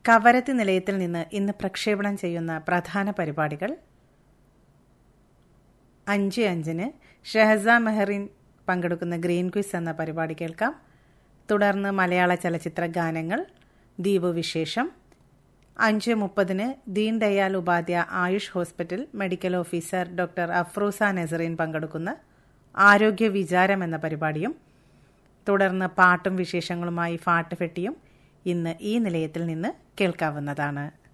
കവരത്തി നിലയത്തിൽ നിന്ന് ഇന്ന് പ്രക്ഷേപണം ചെയ്യുന്ന പ്രധാന പരിപാടികൾ അഞ്ച് അഞ്ചിന് ഷെഹസ മെഹറിൻ പങ്കെടുക്കുന്ന ഗ്രീൻ ക്വിസ് എന്ന പരിപാടി കേൾക്കാം തുടർന്ന് മലയാള ചലച്ചിത്ര ഗാനങ്ങൾ ദ്വീപ് വിശേഷം അഞ്ച് മുപ്പതിന് Deen Dayal Upadhyay Ayush hospital medical officer doctor Afroosa Nasreen പങ്കെടുക്കുന്ന ആരോഗ്യ വിചാരം എന്ന പരിപാടിയും തുടർന്ന് പാട്ടും വിശേഷങ്ങളുമായി ഫാട്ട് ഫെട്ടിയും ഇന്ന് ഈ നിലയത്തിൽ നിന്ന് കേൾക്കാവുന്നതാണ്